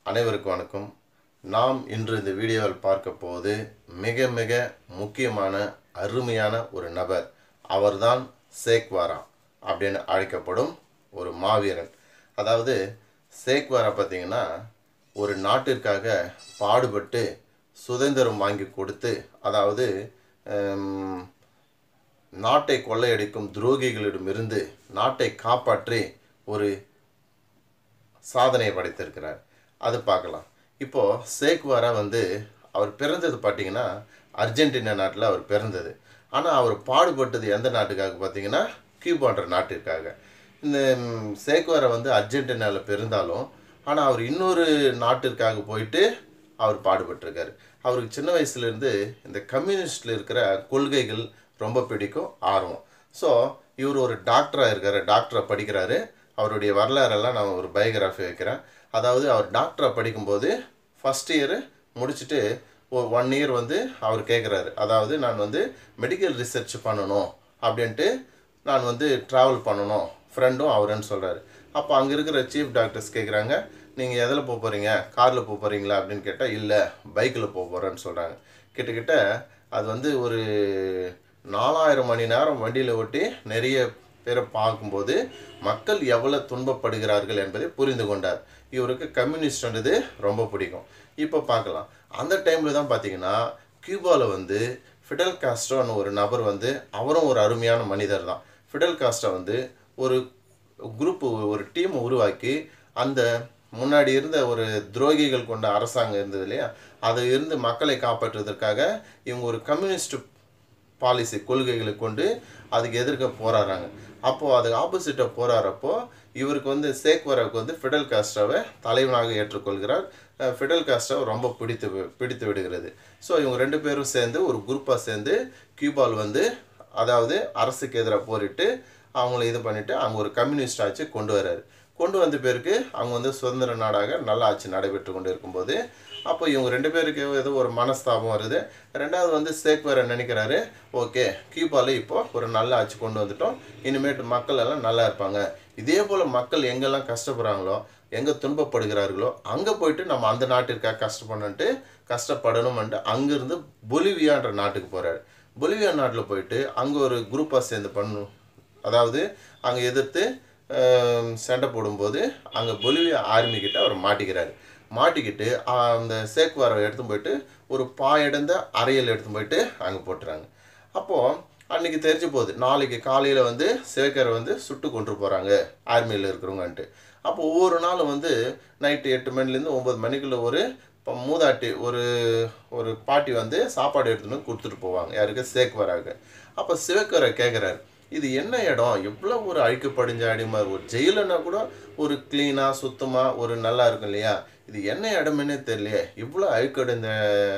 அனைவருக்கும் வணக்கம் நாம் இன்று இந்த வீடியோவில் பார்க்க போவது மிக மிக முக்கியமான அருமையான ஒரு நபர் அவர்தான் சேக்வாரா அப்படின்னு அழைக்கப்படும் ஒரு மாவீரன் அதாவது சேக்வாரா பார்த்தீங்கன்னா ஒரு நாட்டிற்காக பாடுபட்டு சுதந்திரம் வாங்கி கொடுத்து அதாவது ஹம், நாட்டை கொள்ளையடிக்கும் துரோகிகளிடமிருந்து நாட்டை காப்பாற்றி ஒரு சாதனை படைத்திருக்கிறார் அது பார்க்கலாம் இப்போது சேக்வாரா வந்து அவர் பிறந்தது பார்த்தீங்கன்னா அர்ஜென்டினா நாட்டில் அவர் பிறந்தது ஆனால் அவர் பாடுபட்டது எந்த நாட்டுக்காக பார்த்தீங்கன்னா கியூபான்ற நாட்டிற்காக இந்த ம், சேக்வாரா வந்து அர்ஜென்டினாவில் பிறந்தாலும் ஆனால் அவர் இன்னொரு நாட்டிற்காக போயிட்டு அவர் பாடுபட்டிருக்காரு அவருக்கு சின்ன வயசுலேருந்து இந்த கம்யூனிஸ்டில் இருக்கிற கொள்கைகள் ரொம்ப பிடிக்கும் ஆர்வம் ஸோ இவர் ஒரு டாக்டராக இருக்காரு டாக்டரை படிக்கிறாரு அவருடைய வரலாறெல்லாம் நான் ஒரு பயோகிராஃபி வைக்கிறேன் அதாவது அவர் டாக்டராக படிக்கும்போது ஃபஸ்ட் இயர் முடிச்சுட்டு ஒரு ஒன் இயர் வந்து அவர் கேட்குறாரு அதாவது நான் வந்து மெடிக்கல் ரிசர்ச் பண்ணணும் அப்படின்ட்டு நான் வந்து ட்ராவல் பண்ணணும் ஃப்ரெண்டும் அவருன்னு சொல்கிறாரு அப்போ அங்கே இருக்கிற சீஃப் டாக்டர்ஸ் கேட்குறாங்க நீங்கள் எதில் போக போகிறீங்க காரில் போக போகிறீங்களா அப்படின்னு கேட்டால் இல்லை பைக்கில் போக போகிறேன்னு சொல்கிறாங்க கிட்டத்தட்ட அது வந்து ஒரு நாலாயிரம் மணி நேரம் வண்டியில் ஓட்டி நிறைய பேரை பார்க்கும்போது மக்கள் எவ்வளோ துன்பப்படுகிறார்கள் என்பதை புரிந்து கொண்டார் இவருக்கு கம்யூனிஸ்ட்ன்றது ரொம்ப பிடிக்கும் இப்போ பார்க்கலாம் அந்த டைமில் தான் பார்த்தீங்கன்னா கியூபாவில் வந்து ஃபிடல் காஸ்ட்ரோன்னு ஒரு நபர் வந்து அவரும் ஒரு அருமையான மனிதர் தான் ஃபிடல் காஸ்ட்ரோ வந்து ஒரு குரூப் ஒரு டீம் உருவாக்கி அந்த முன்னாடி இருந்த ஒரு துரோகிகள் கொண்ட அரசாங்கம் இருந்தது இல்லையா அது இருந்து மக்களை காப்பாற்றுவதற்காக இவங்க ஒரு கம்யூனிஸ்ட் பாலிசி கொள்கைகளை கொண்டு அதுக்கு எதிர்க்க போராடுறாங்க அப்போது அதுக்கு ஆப்போசிட்டாக போராடுறப்போ இவருக்கு வந்து சேக்வராவுக்கு வந்து ஃபிடல் காஸ்ட்ராவை தலைவனாக ஏற்றுக்கொள்கிறார் அஹ் ஃபிடல் காஸ்ட்ராவை ரொம்ப பிடித்து வி- பிடித்து விடுகிறது ஸோ இவங்க ரெண்டு பேரும் சேர்ந்து ஒரு குரூப்பாக சேர்ந்து கியூபால் வந்து அதாவது அரசுக்கு எதிராக போரிட்டு அவங்கள இது பண்ணிவிட்டு அவங்க ஒரு கம்யூனிஸ்ட் ஆட்சி கொண்டு வர்றாரு கொண்டு வந்த பேருக்கு அவங்க வந்து சுதந்திர நாடாக நல்ல ஆட்சி நடைபெற்று கொண்டு இருக்கும்போது அப்போ இவங்க ரெண்டு பேருக்கு ஏதோ ஒரு மனஸ்தாபம் வருது ரெண்டாவது வந்து சேக்வேரை நினைக்கிறாரு ஓகே கியூபால இப்போ ஒரு நல்ல ஆட்சி கொண்டு வந்துட்டோம் இனிமேட்டு மக்கள் எல்லாம் நல்லா இருப்பாங்க இதே போல் மக்கள் எங்கெல்லாம் கஷ்டப்படுறாங்களோ எங்கே துன்பப்படுகிறார்களோ அங்கே போயிட்டு நம்ம அந்த நாட்டிற்காக கஷ்டப்படணுன்ட்டு கஷ்டப்படணும்ன்ட்டு அங்கேருந்து பொலிவியான்ற நாட்டுக்கு போகிறாரு பொலிவியா நாட்டில் போயிட்டு அங்கே ஒரு குரூப்பாக சேர்ந்து பண்ணணும் அதாவது அங்கே எதிர்த்து ஆம், சண்டை போடும்போது அங்கே பொலிவியா ஆர்மி கிட்ட அவர் மாட்டிக்கிறாரு மாட்டிக்கிட்டு ஆ, அந்த சேக்குவாரை எடுத்து போயிட்டு ஒரு பாயடைந்த அறையில் எடுத்து போயிட்டு அங்கே போட்டுறாங்க அப்போது அன்னைக்கு தெரிஞ்சு போகுது நாளைக்கு காலையில் வந்து சேக்கரை வந்து சுட்டு கொண்டு போகிறாங்க ஆர்மியில் இருக்கிறவங்கன்ட்டு அப்போ ஒவ்வொரு நாளும் வந்து நைட்டு எட்டு மணிலேருந்து ஒம்பது மணிக்குள்ள ஒரு இப்போ மூதாட்டி ஒரு ஒரு பாட்டி வந்து சாப்பாடு எடுத்துன்னு வந்து கொடுத்துட்டு போவாங்க யாருக்கு சேக்குவராக அப்போ சிவக்கரை கேட்குறாரு இது என்ன இடம் எவ்வளோ ஒரு அழுக்கு படிஞ்ச அடிமை ஒரு ஜெயிலுன்னா கூட ஒரு க்ளீனாக சுத்தமாக ஒரு நல்லா இருக்கும் இல்லையா இது என்ன இடம்னே தெரியலையே இவ்வளோ அழுக்கடைந்த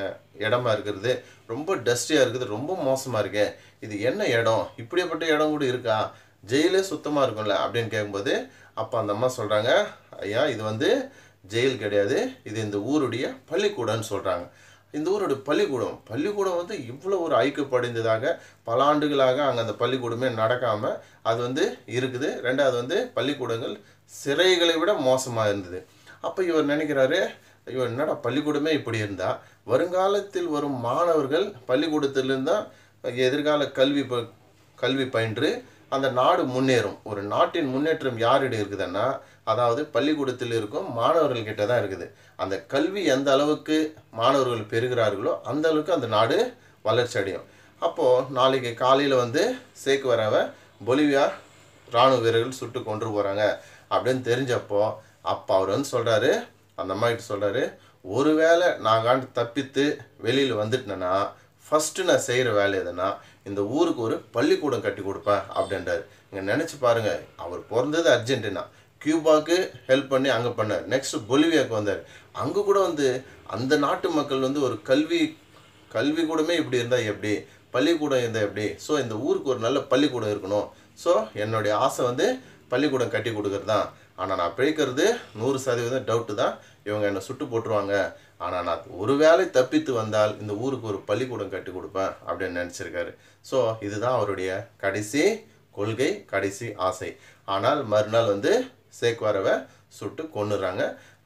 இடமா இருக்கிறது ரொம்ப டஸ்டியாக இருக்குது ரொம்ப மோசமாக இருக்கே இது என்ன இடம் இப்படிப்பட்ட இடம் கூட இருக்கா ஜெயிலே சுத்தமாக இருக்கும்ல அப்படின்னு கேட்கும்போது அப்போ அந்த அம்மா சொல்கிறாங்க ஐயா இது வந்து ஜெயில் கிடையாது இது இந்த ஊருடைய பள்ளிக்கூடம்னு சொல்கிறாங்க இந்த ஊரோட பள்ளிக்கூடம் பள்ளிக்கூடம் வந்து இவ்வளோ ஒரு ஐக்கியப்படைந்ததாக பல ஆண்டுகளாக அங்கே அந்த பள்ளிக்கூடமே நடக்காமல் அது வந்து இருக்குது ரெண்டாவது வந்து பள்ளிக்கூடங்கள் சிறைகளை விட மோசமாக இருந்தது அப்போ இவர் நினைக்கிறாரு ஐயோ என்னடா பள்ளிக்கூடமே இப்படி இருந்தா வருங்காலத்தில் வரும் மாணவர்கள் பள்ளிக்கூடத்திலிருந்து தான் எதிர்கால கல்வி ப- கல்வி பயின்று அந்த நாடு முன்னேறும் ஒரு நாட்டின் முன்னேற்றம் யாரிடம் இருக்குதுன்னா அதாவது பள்ளிக்கூடத்தில் இருக்கும் மாணவர்கள் கிட்ட தான் இருக்குது அந்த கல்வி எந்த அளவுக்கு மாணவர்கள் பெறுகிறார்களோ அந்த அளவுக்கு அந்த நாடு வளர்ச்சி அடையும் அப்போது நாளைக்கு காலையில் வந்து சேக்குவராவை பொலிவியா ராணுவ வீரர்கள் சுட்டு கொண்டு போகிறாங்க அப்படின்னு தெரிஞ்சப்போ அப்போ அவர் வந்து சொல்கிறாரு அந்த அம்மா கிட்ட சொல்கிறாரு ஒருவேளை நான் காண்டு தப்பித்து வெளியில் வந்துட்டேன்னா ஃபஸ்ட்டு நான் செய்கிற வேலை எதுனா இந்த ஊருக்கு ஒரு பள்ளிக்கூடம் கட்டி கொடுப்பேன் அப்படின்றாரு இங்கே நினச்சி பாருங்க அவர் பிறந்தது அர்ஜென்டினா கியூபாக்கு ஹெல்ப் பண்ணி அங்கே பண்ணார் நெக்ஸ்ட் பொலிவியாவுக்கு வந்தார் அங்கே கூட வந்து அந்த நாட்டு மக்கள் வந்து ஒரு கல்வி கல்வி கூடமே இப்படி இருந்தால் எப்படி பள்ளிக்கூடம் இருந்தால் எப்படி ஸோ இந்த ஊருக்கு ஒரு நல்ல பள்ளிக்கூடம் இருக்கணும் ஸோ என்னுடைய ஆசை வந்து பள்ளிக்கூடம் கட்டி கொடுக்கறது தான் ஆனால் நான் பிழைக்கிறது நூறு சதவீதம் டவுட்டு தான் இவங்க என்னை சுட்டு போட்டுருவாங்க ஆனால் நான் ஒருவேளை தப்பித்து வந்தால் இந்த ஊருக்கு ஒரு பள்ளிக்கூடம் கட்டி கொடுப்பேன் அப்படின்னு நினச்சிருக்காரு ஸோ இதுதான் அவருடைய கடைசி கொள்கை கடைசி ஆசை ஆனால் மறுநாள் வந்து சேக்வாரவை சுட்டு கொன்னுறாங்க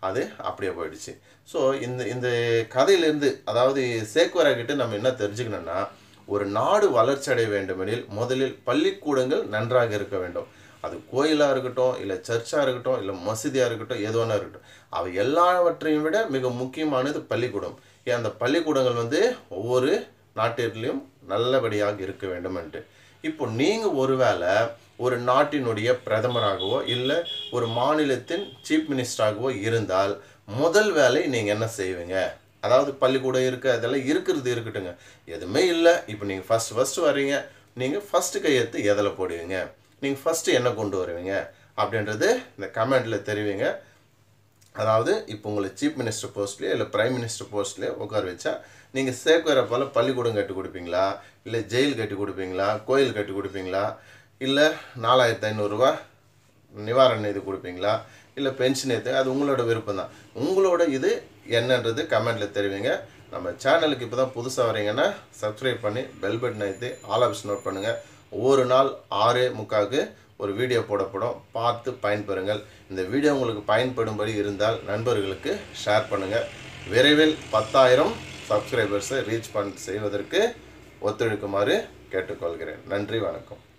அது அப்படியே போயிடுச்சு ஸோ இந்த இந்த கதையிலேருந்து அதாவது சேக்குவரா கிட்ட நம்ம என்ன தெரிஞ்சுக்கணும்னா ஒரு நாடு வளர்ச்சி அடைய வேண்டுமெனில் முதலில் பள்ளிக்கூடங்கள் நன்றாக இருக்க வேண்டும் அது கோயிலாக இருக்கட்டும் இல்லை சர்ச்சாக இருக்கட்டும் இல்லை மசூதியாக இருக்கட்டும் எது வேணா இருக்கட்டும் அவை எல்லாவற்றையும் விட மிக முக்கியமானது பள்ளிக்கூடம் ஏன் அந்த பள்ளிக்கூடங்கள் வந்து ஒவ்வொரு நாட்டிலையும் நல்லபடியாக இருக்க வேண்டும்ன்ட்டு இப்போ நீங்கள் ஒருவேளை ஒரு நாட்டினுடைய பிரதமராகவோ இல்லை ஒரு மாநிலத்தின் சீஃப் மினிஸ்டராகவோ இருந்தால் முதல் வேலை நீங்கள் என்ன செய்வீங்க அதாவது பள்ளிக்கூடம் இருக்கு அதெல்லாம் இருக்கிறது இருக்கட்டுங்க எதுவுமே இல்லை இப்போ நீங்கள் ஃபஸ்ட் ஃபஸ்ட்டு வர்றீங்க நீங்கள் ஃபஸ்ட்டு கையெழுத்து எதில் போடுவீங்க நீங்கள் ஃபஸ்ட்டு என்ன கொண்டு வருவீங்க அப்படின்றது இந்த கமெண்ட்டில் தெரிவிங்க அதாவது இப்போ உங்களை சீஃப் மினிஸ்டர் போஸ்ட்லேயோ இல்லை பிரைம் மினிஸ்டர் போஸ்ட்லேயோ உட்கார வச்சா நீங்கள் சேர்க்குற போல் பள்ளிக்கூடம் கட்டி கொடுப்பீங்களா இல்லை ஜெயில் கட்டி கொடுப்பீங்களா கோயில் கட்டி கொடுப்பீங்களா இல்லை நாலாயிரத்து ஐநூறுரூவா நிவாரண இது கொடுப்பீங்களா இல்லை பென்ஷன் ஏற்று அது உங்களோட விருப்பம் தான் உங்களோட இது என்னன்றது கமெண்ட்டில் தெரிவிங்க நம்ம சேனலுக்கு இப்போ தான் புதுசாக வரீங்கன்னா சப்ஸ்கிரைப் பண்ணி பெல் பட்டன் அழுத்தி ஆல் ஆப்ஸ் நோட் பண்ணுங்கள் ஒவ்வொரு நாள் ஆறு முக்காவுக்கு ஒரு வீடியோ போடப்படும் பார்த்து பயன்பெறுங்கள் இந்த வீடியோ உங்களுக்கு பயன்படும்படி இருந்தால் நண்பர்களுக்கு ஷேர் பண்ணுங்கள் விரைவில் பத்தாயிரம் சப்ஸ்கிரைபர்ஸை ரீச் பண்ண செய்வதற்கு ஒத்துழைக்குமாறு கேட்டுக்கொள்கிறேன் நன்றி வணக்கம்